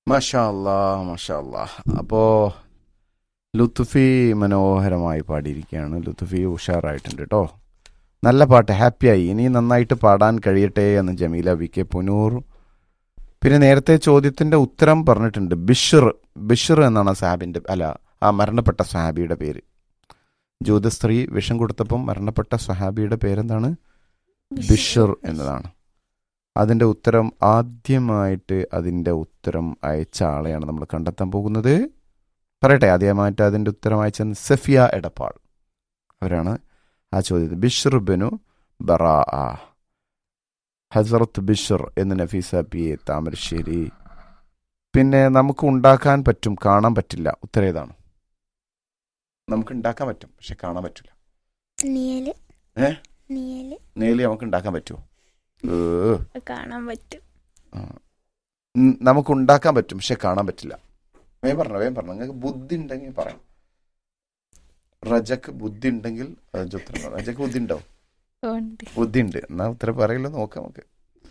മഷാ അല്ലാ മഷാ അല്ലാ അപ്പോൾ ലുത്തുഫി മനോഹരമായി പാടിയിരിക്കുകയാണ് ലുത്തുഫി ഉഷാറായിട്ടുണ്ട് കേട്ടോ നല്ല പാട്ട് ഹാപ്പിയായി ഇനി നന്നായിട്ട് പാടാൻ കഴിയട്ടെ എന്ന് ജമീല വി കെ പുനൂർ പിന്നെ നേരത്തെ ചോദ്യത്തിന്റെ ഉത്തരം പറഞ്ഞിട്ടുണ്ട് ബിഷർ ബിഷർ എന്നാണ് ആ സാബിന്റെ അല്ല ആ മരണപ്പെട്ട സഹാബിയുടെ പേര് ജൂത സ്ത്രീ വിഷം കൊടുത്തപ്പം മരണപ്പെട്ട സഹാബിയുടെ പേരെന്താണ് ബിഷർ എന്നതാണ് അതിന്റെ ഉത്തരം ആദ്യമായിട്ട് അതിന്റെ ഉത്തരം അയച്ച ആളെയാണ് നമ്മൾ കണ്ടെത്താൻ പോകുന്നത് പറയട്ടെ ആദ്യമായിട്ട് അതിന്റെ ഉത്തരം അയച്ച സഫിയ എടപ്പാൾ അവരാണ് ആ ചോദ്യത്തിൽ ബിഷർ ബനു ബറാ ഹസറത്ത് ബിഷർ എന്ന് നഫീസ പി എ താമരശ്ശേരി പിന്നെ നമുക്ക് ഉണ്ടാക്കാൻ പറ്റും കാണാൻ പറ്റില്ല ഉത്തരം ഏതാണ് നമുക്ക് ഉണ്ടാക്കാൻ പറ്റും പക്ഷെ കാണാൻ പറ്റില്ല നിയല് ഏ? നിയല് നേലി നമുക്ക് ഉണ്ടാക്കാൻ പറ്റുമോ ഏ കാണാൻ പറ്റും ഉം, നമുക്ക് ഉണ്ടാക്കാൻ പറ്റും പക്ഷെ കാണാൻ പറ്റില്ല വേം പറഞ്ഞോ വേം പറഞ്ഞോ നിങ്ങൾക്ക് ബുദ്ധി ഉണ്ടെങ്കിൽ പറയാം റജക്ക് ബുദ്ധി ഉണ്ടെങ്കിൽ റജ ഉത്തരം പറ. റജക്ക് ബുദ്ധി ഉണ്ടോ ഉണ്ട് ബുദ്ധി ഉണ്ട് എന്നാ ഉത്തരം പറയല്ലോ നോക്കാം നമുക്ക്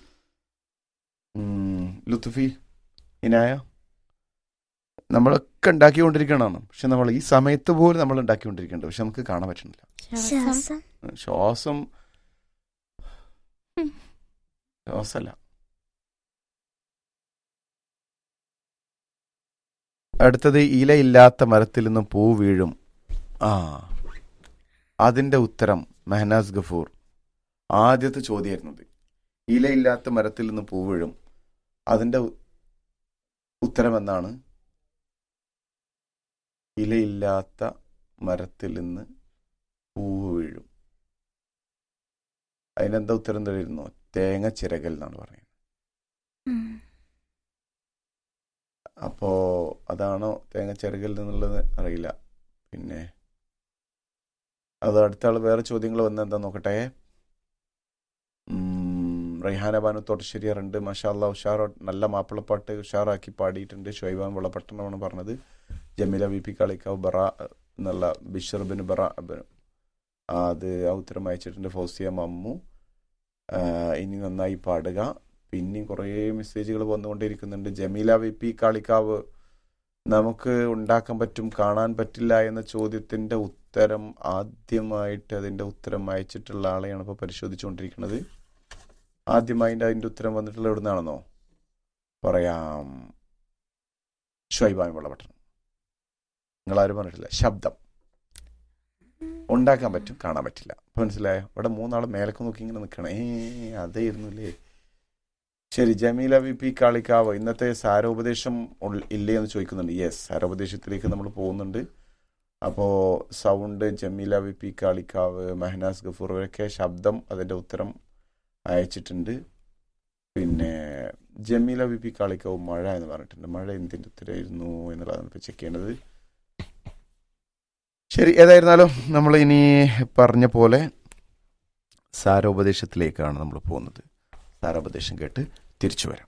ഉം, ലുത്തുഫി ഇനായ നമ്മളൊക്കെ ഉണ്ടാക്കിക്കൊണ്ടിരിക്കണതാണ് പക്ഷെ നമ്മൾ ഈ സമയത്ത് പോലും നമ്മൾ ഉണ്ടാക്കിക്കൊണ്ടിരിക്കുന്നുണ്ട് പക്ഷെ നമുക്ക് കാണാൻ പറ്റുന്നില്ല ശ്വാസം ശ്വാസം ശ്വാസമല്ല അടുത്തത് ഇലയില്ലാത്ത മരത്തിൽ നിന്ന് പൂ വീഴും ആ അതിന്റെ ഉത്തരം മെഹനാസ് ഗഫൂർ ആദ്യത്തെ ചോദ്യമായിരുന്നത് ഇലയില്ലാത്ത മരത്തിൽ നിന്ന് പൂ വീഴും അതിന്റെ ഉ- ഉത്തരം എന്നാണ് ഇലയില്ലാത്ത മരത്തിൽ നിന്ന് പൂ വീഴും അതിനെന്താ ഉത്തരം തരുന്നു തേങ്ങ ചിരകൽ എന്നാണ് പറയുന്നത് ഉം. അപ്പോ അതാണോ തേങ്ങ ചിരകൽ എന്നുള്ളത് അറിയില്ല പിന്നെ അത് അടുത്ത ആൾ വേറെ ചോദ്യങ്ങൾ വന്ന എന്താ നോക്കട്ടെ ഉം, റൈഹാന ബാനു തോട്ടശ്ശേരിയാറുണ്ട് മഷാല്ല ഉഷാർ നല്ല മാപ്പിളപ്പാട്ട് ഉഷാറാക്കി പാടിയിട്ടുണ്ട് ഷൊയ്ബാൻ വിളപട്ടണമാണ് പറഞ്ഞത് ജമീല വി പി കളിക്കാവ് ബറ എന്നുള്ള ബിഷർ ബിൻ ബറ ബിൻ- ആ, അത് ആ ഉത്തരം അയച്ചിട്ടുണ്ട് ഫൗസിയ മമ്മു ആ, ഇനി നന്നായി പാടുക പിന്നെയും കുറേ മെസ്സേജുകൾ വന്നുകൊണ്ടിരിക്കുന്നുണ്ട് ജമീല വി പി കാളിക്കാവ് നമുക്ക് ഉണ്ടാക്കാൻ പറ്റും കാണാൻ പറ്റില്ല എന്ന ചോദ്യത്തിന്റെ ഉത്തരം ആദ്യമായിട്ട് അതിന്റെ ഉത്തരം അയച്ചിട്ടുള്ള ആളെയാണ് ഇപ്പോൾ പരിശോധിച്ചുകൊണ്ടിരിക്കുന്നത് ആദ്യമായിട്ട് അതിന്റെ ഉത്തരം വന്നിട്ടുള്ള എവിടുന്നാണെന്നോ പറയാം ഷൈബാമി വളപട്ടണം നിങ്ങളാരും പറഞ്ഞിട്ടില്ല ശബ്ദം ഉണ്ടാക്കാൻ പറ്റും കാണാൻ പറ്റില്ല അപ്പൊ മനസ്സിലായോ ഇവിടെ മൂന്നാൾ മേലക്ക് നോക്കി ഇങ്ങനെ നിൽക്കണം ഏ അതായിരുന്നുല്ലേ ശരി ജമീല വി പി കാളിക്കാവ് ഇന്നത്തെ സാരോപദേശം ഉൾ- ഇല്ലേ എന്ന് ചോദിക്കുന്നുണ്ട് യെസ് സാരോപദേശത്തിലേക്ക് നമ്മൾ പോകുന്നുണ്ട് അപ്പോൾ sound Jameela V P Kalikavu Mehnaz Gafoor ഇവരൊക്കെ ശബ്ദം അതിൻ്റെ ഉത്തരം അയച്ചിട്ടുണ്ട് പിന്നെ ജമീല വി പി കാളിക്കാവ് മഴ എന്ന് പറഞ്ഞിട്ടുണ്ട് മഴ എന്തിൻ്റെ ഉത്തരമായിരുന്നു എന്നുള്ളതാണ് ഇപ്പോൾ ചെക്ക് ചെയ്യേണ്ടത് ശരി ഏതായിരുന്നാലും നമ്മൾ ഇനി പറഞ്ഞ പോലെ സാരോപദേശത്തിലേക്കാണ് നമ്മൾ പോകുന്നത് സാരോപദേശം കേട്ട് തിരിച്ചു വരാം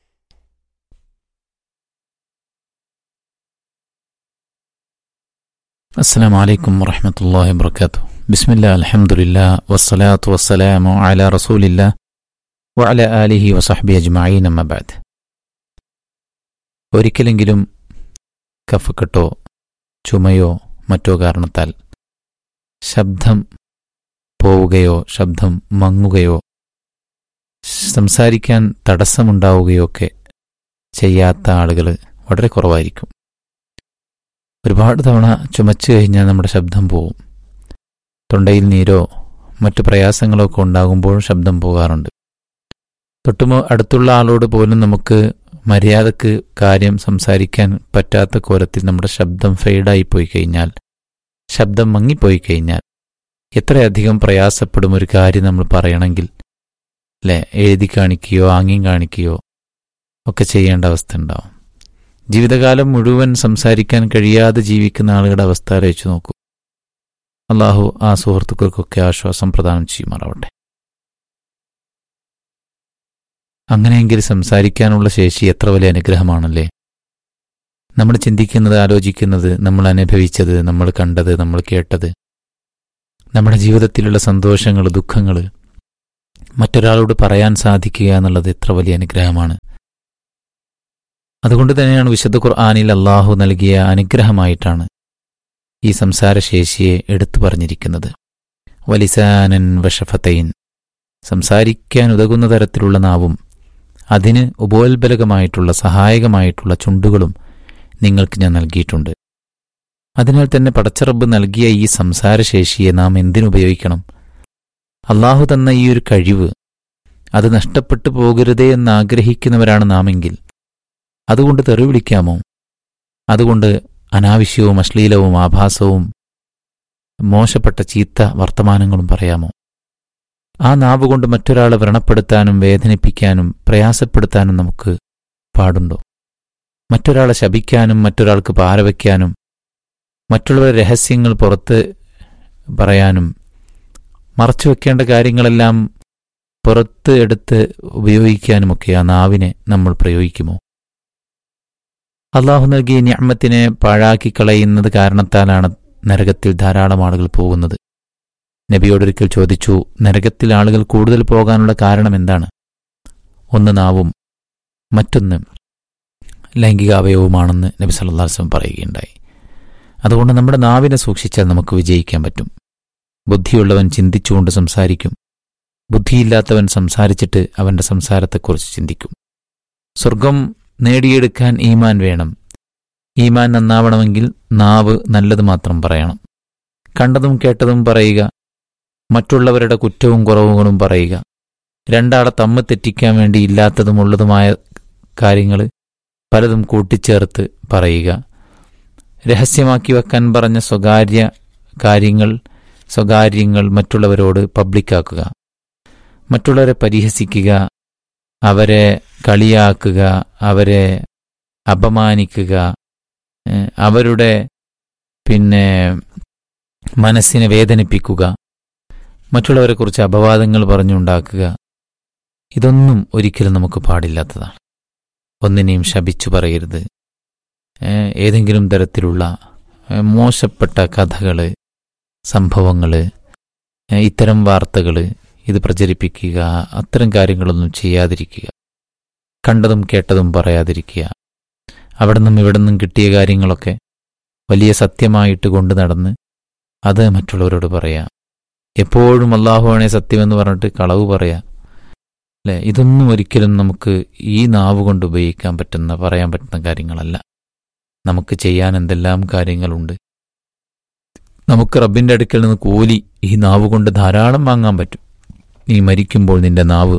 السلام عليكم ورحمة الله وبركاته بسم الله الحمد لله والصلاة والسلام على رسول الله وعلى آله وصحبه أجمعين أما بعد ഒരിക്കലെങ്കിലും കഫക്കെട്ടോ ചുമയോ മറ്റോ കാരണത്താൽ ശബ്ദം പോവുകയോ ശബ്ദം മങ്ങുകയോ സംസാരിക്കാൻ തടസ്സമുണ്ടാവുകയോ ഒക്കെ ചെയ്യാത്ത ആളുകൾ വളരെ കുറവായിരിക്കും ഒരുപാട് തവണ ചുമച്ചു കഴിഞ്ഞാൽ നമ്മുടെ ശബ്ദം പോവും തൊണ്ടയിൽ നീരോ മറ്റു പ്രയാസങ്ങളോ ഒക്കെ ഉണ്ടാകുമ്പോൾ ശബ്ദം പോകാറുണ്ട് തൊട്ടുമോ അടുത്തുള്ള ആളോട് പോലും നമുക്ക് മര്യാദക്ക് കാര്യം സംസാരിക്കാൻ പറ്റാത്ത കോലത്തിൽ നമ്മുടെ ശബ്ദം ഫെയ്ഡായി പോയി കഴിഞ്ഞാൽ ശബ്ദം മങ്ങിപ്പോയി കഴിഞ്ഞാൽ എത്രയധികം പ്രയാസപ്പെടും ഒരു കാര്യം നമ്മൾ പറയണമെങ്കിൽ അല്ലെ എഴുതി കാണിക്കുകയോ ആംഗ്യം കാണിക്കുകയോ ഒക്കെ ചെയ്യേണ്ട അവസ്ഥ ഉണ്ടാവും ജീവിതകാലം മുഴുവൻ സംസാരിക്കാൻ കഴിയാതെ ജീവിക്കുന്ന ആളുകളുടെ അവസ്ഥ ആലോചിച്ചു നോക്കൂ അള്ളാഹു ആ സുഹൃത്തുക്കൾക്കൊക്കെ ആശ്വാസം പ്രദാനം ചെയ്യുമാറാവട്ടെ അങ്ങനെയെങ്കിൽ സംസാരിക്കാനുള്ള ശേഷി എത്ര വലിയ അനുഗ്രഹമാണല്ലേ നമ്മൾ ചിന്തിക്കുന്നത് ആലോചിക്കുന്നത് നമ്മൾ അനുഭവിച്ചത് നമ്മൾ കണ്ടത് നമ്മൾ കേട്ടത് നമ്മുടെ ജീവിതത്തിലുള്ള സന്തോഷങ്ങൾ ദുഃഖങ്ങൾ മറ്റൊരാളോട് പറയാൻ സാധിക്കുക എന്നുള്ളത് എത്ര വലിയ അനുഗ്രഹമാണ് അതുകൊണ്ട് തന്നെയാണ് വിശുദ്ധ ഖുർആാനിൽ അള്ളാഹു നൽകിയ അനുഗ്രഹമായിട്ടാണ് ഈ സംസാരശേഷിയെ എടുത്തു പറഞ്ഞിരിക്കുന്നത് വലിസാനൻ വഷഫത്തൈൻ സംസാരിക്കാൻ ഉതകുന്ന തരത്തിലുള്ള നാവും അതിന് ഉപോത്ബലകമായിട്ടുള്ള സഹായകമായിട്ടുള്ള ചുണ്ടുകളും നിങ്ങൾക്ക് ഞാൻ നൽകിയിട്ടുണ്ട് അതിനാൽ തന്നെ പടച്ചറബ് നൽകിയ ഈ സംസാരശേഷിയെ നാം എന്തിനുപയോഗിക്കണം അള്ളാഹു തന്ന ഈ ഒരു കഴിവ് അത് നഷ്ടപ്പെട്ടു പോകരുതേ എന്ന് ആഗ്രഹിക്കുന്നവരാണ് നാമെങ്കിൽ അതുകൊണ്ട് തെറി വിളിക്കാമോ അതുകൊണ്ട് അനാവശ്യവും അശ്ലീലവും ആഭാസവും മോശപ്പെട്ട ചീത്ത വർത്തമാനങ്ങളും പറയാമോ ആ നാവ് കൊണ്ട് മറ്റൊരാളെ വ്രണപ്പെടുത്താനും വേദനിപ്പിക്കാനും പ്രയാസപ്പെടുത്താനും നമുക്ക് പാടുണ്ടോ മറ്റൊരാളെ ശപിക്കാനും മറ്റൊരാൾക്ക് പാരവയ്ക്കാനും മറ്റുള്ളവരുടെ രഹസ്യങ്ങൾ പുറത്ത് പറയാനും മറച്ചു വെക്കേണ്ട കാര്യങ്ങളെല്ലാം പുറത്ത് എടുത്ത് ഉപയോഗിക്കാനുമൊക്കെ ആ നാവിനെ നമ്മൾ പ്രയോഗിക്കുമോ അള്ളാഹു നൽകിയ ഞാമത്തിനെ പാഴാക്കി കളയുന്നത് കാരണത്താലാണ് നരകത്തിൽ ധാരാളം ആളുകൾ പോകുന്നത് നബിയോടൊരിക്കൽ ചോദിച്ചു നരകത്തിൽ ആളുകൾ കൂടുതൽ പോകാനുള്ള കാരണം എന്താണ് ഒന്ന് നാവും മറ്റൊന്ന് ലൈംഗികാവയവുമാണെന്ന് നബി സല്ലാസ്ലം പറയുകയുണ്ടായി അതുകൊണ്ട് നമ്മുടെ നാവിനെ സൂക്ഷിച്ചാൽ നമുക്ക് വിജയിക്കാൻ പറ്റും ബുദ്ധിയുള്ളവൻ ചിന്തിച്ചുകൊണ്ട് സംസാരിക്കും ബുദ്ധിയില്ലാത്തവൻ സംസാരിച്ചിട്ട് അവന്റെ സംസാരത്തെക്കുറിച്ച് ചിന്തിക്കും സ്വർഗം നേടിയെടുക്കാൻ ഈമാൻ വേണം ഈമാൻ നന്നാവണമെങ്കിൽ നാവ് നല്ലത് മാത്രം പറയണം കണ്ടതും കേട്ടതും പറയുക മറ്റുള്ളവരുടെ കുറ്റവും കുറവുകളും പറയുക രണ്ടാളെ തമ്മ് തെറ്റിക്കാൻ വേണ്ടി ഇല്ലാത്തതും ഉള്ളതുമായ കാര്യങ്ങൾ പലതും കൂട്ടിച്ചേർത്ത് പറയുക രഹസ്യമാക്കി വെക്കാൻ പറഞ്ഞ സ്വകാര്യ കാര്യങ്ങൾ സ്വകാര്യങ്ങൾ മറ്റുള്ളവരോട് പബ്ലിക്കാക്കുക മറ്റുള്ളവരെ പരിഹസിക്കുക അവരെ കളിയാക്കുക അവരെ അപമാനിക്കുക ഏഹ് അവരുടെ പിന്നെ മനസ്സിനെ വേദനിപ്പിക്കുക മറ്റുള്ളവരെക്കുറിച്ച് അപവാദങ്ങൾ പറഞ്ഞുണ്ടാക്കുക ഇതൊന്നും ഒരിക്കലും നമുക്ക് പാടില്ലാത്തതാണ് ഒന്നിനെയും ശപിച്ചു പറയരുത് ഏഹ് ഏതെങ്കിലും തരത്തിലുള്ള ഏഹ് മോശപ്പെട്ട കഥകൾ സംഭവങ്ങൾ ഇത്തരം വാർത്തകൾ ഇത് പ്രചരിപ്പിക്കുക അത്തരം കാര്യങ്ങളൊന്നും ചെയ്യാതിരിക്കുക കണ്ടതും കേട്ടതും പറയാതിരിക്കുക അവിടെ നിന്നും ഇവിടെ നിന്നും കിട്ടിയ കാര്യങ്ങളൊക്കെ വലിയ സത്യമായിട്ട് കൊണ്ടു നടന്ന് അത് മറ്റുള്ളവരോട് പറയാം എപ്പോഴും അള്ളാഹുവാണെ സത്യമെന്ന് പറഞ്ഞിട്ട് കളവ് പറയാം അല്ലെ ഇതൊന്നും ഒരിക്കലും നമുക്ക് ഈ നാവ് കൊണ്ട് ഉപയോഗിക്കാൻ പറ്റുന്ന പറയാൻ പറ്റുന്ന കാര്യങ്ങളല്ല നമുക്ക് ചെയ്യാൻ എന്തെല്ലാം കാര്യങ്ങളുണ്ട് നമുക്ക് റബ്ബിന്റെ അടുക്കൽ നിന്ന് കൂലി ഈ നാവ് കൊണ്ട് ധാരാളം വാങ്ങാൻ പറ്റും നീ മരിക്കുമ്പോൾ നിന്റെ നാവ്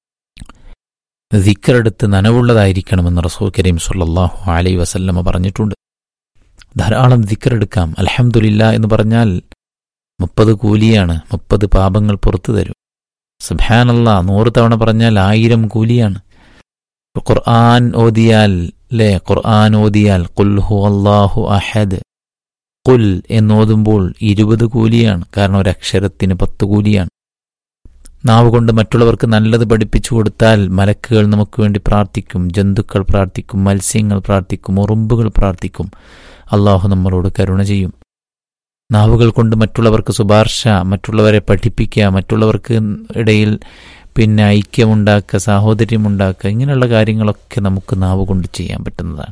ദിക്കറെടുത്ത് നനവുള്ളതായിരിക്കണമെന്ന് റസൂൽ കരീം സല്ലാഹു അലൈ വസല്ലമ പറഞ്ഞിട്ടുണ്ട് ധാരാളം ദിക്കറെടുക്കാം അലഹമുല്ല എന്ന് പറഞ്ഞാൽ മുപ്പത് കൂലിയാണ് മുപ്പത് പാപങ്ങൾ പുറത്തു തരും സുബാനല്ല നൂറ് തവണ പറഞ്ഞാൽ ആയിരം കൂലിയാണ് ഖുർആൻ ഓതിയാൽ അല്ലേ ഖുർആൻ ഓതിയാൽ കുൽഹു അള്ളാഹു അഹദ് കുൽ എന്നോതുമ്പോൾ ഇരുപത് കൂലിയാണ് കാരണം ഒരക്ഷരത്തിന് പത്ത് കൂലിയാണ് നാവ് കൊണ്ട് മറ്റുള്ളവർക്ക് നല്ലത് പഠിപ്പിച്ചു കൊടുത്താൽ മലക്കുകൾ നമുക്ക് വേണ്ടി പ്രാർത്ഥിക്കും ജന്തുക്കൾ പ്രാർത്ഥിക്കും മത്സ്യങ്ങൾ പ്രാർത്ഥിക്കും ഉറുമ്പുകൾ പ്രാർത്ഥിക്കും അള്ളാഹു നമ്മളോട് കരുണ ചെയ്യും നാവുകൾ കൊണ്ട് മറ്റുള്ളവർക്ക് ശുപാർശ മറ്റുള്ളവരെ പഠിപ്പിക്കുക മറ്റുള്ളവർക്ക് ഇടയിൽ പിന്നെ ഐക്യമുണ്ടാക്കുക സാഹോദര്യമുണ്ടാക്കുക ഇങ്ങനെയുള്ള കാര്യങ്ങളൊക്കെ നമുക്ക് നാവ് കൊണ്ട് ചെയ്യാൻ പറ്റുന്നതാണ്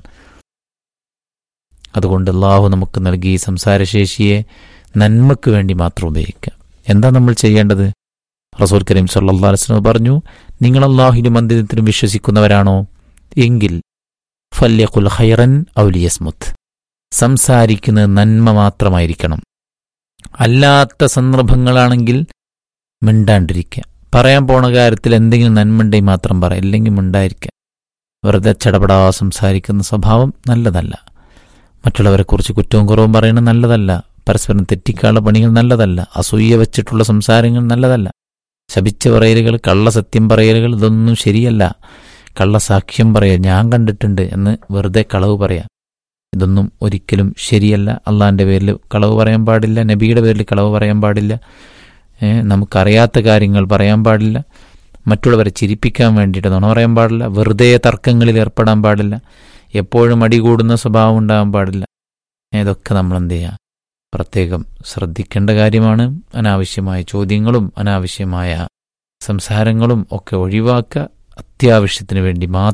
അതുകൊണ്ട് അള്ളാഹു നമുക്ക് നൽകി ഈ സംസാരശേഷിയെ നന്മയ്ക്ക് വേണ്ടി മാത്രം ഉപയോഗിക്കാം എന്താ നമ്മൾ ചെയ്യേണ്ടത് റസൂൽ കരീം സല്ലാ വസ്ലം പറഞ്ഞു നിങ്ങൾ അള്ളാഹുലും അന്ത്യത്തിലും വിശ്വസിക്കുന്നവരാണോ എങ്കിൽ ഫല്യഖുൽ ഖൈറൻ ഔലിയസ്മുത്ത് സംസാരിക്കുന്നത് നന്മ മാത്രമായിരിക്കണം അല്ലാത്ത സന്ദർഭങ്ങളാണെങ്കിൽ മിണ്ടാണ്ടിരിക്കുക പറയാൻ പോണ കാര്യത്തിൽ എന്തെങ്കിലും നന്മയുണ്ടെങ്കിൽ മാത്രം പറയാം ഇല്ലെങ്കിൽ മിണ്ടായിരിക്കുക വെറുതെ ചടപടാ സംസാരിക്കുന്ന സ്വഭാവം നല്ലതല്ല മറ്റുള്ളവരെക്കുറിച്ച് കുറ്റവും കുറവും പറയുന്നത് നല്ലതല്ല പരസ്പരം തെറ്റിക്കാനുള്ള പണികൾ നല്ലതല്ല അസൂയ വെച്ചിട്ടുള്ള സംസാരങ്ങൾ നല്ലതല്ല ശപിച്ച പറയലുകൾ കള്ളസത്യം പറയലുകൾ ഇതൊന്നും ശരിയല്ല കള്ളസാക്ഷ്യം പറയുക ഞാൻ കണ്ടിട്ടുണ്ട് എന്ന് വെറുതെ കളവ് പറയാം ഇതൊന്നും ഒരിക്കലും ശരിയല്ല അള്ളാഹിൻ്റെ പേരിൽ കളവ് പറയാൻ പാടില്ല നബിയുടെ പേരിൽ കളവ് പറയാൻ പാടില്ല നമുക്കറിയാത്ത കാര്യങ്ങൾ പറയാൻ പാടില്ല മറ്റുള്ളവരെ ചിരിപ്പിക്കാൻ വേണ്ടിയിട്ട് നുണ പറയാൻ പാടില്ല വെറുതെ തർക്കങ്ങളിൽ ഏർപ്പെടാൻ പാടില്ല എപ്പോഴും അടികൂടുന്ന സ്വഭാവം ഉണ്ടാകാൻ പാടില്ല ഇതൊക്കെ നമ്മൾ എന്ത് ചെയ്യുക പ്രത്യേകം ശ്രദ്ധിക്കേണ്ട കാര്യമാണ് അനാവശ്യമായ ചോദ്യങ്ങളും അനാവശ്യമായ സംസാരങ്ങളും ഒക്കെ ഒഴിവാക്കുക അത്യാവശ്യത്തിന് വേണ്ടി മാത്രം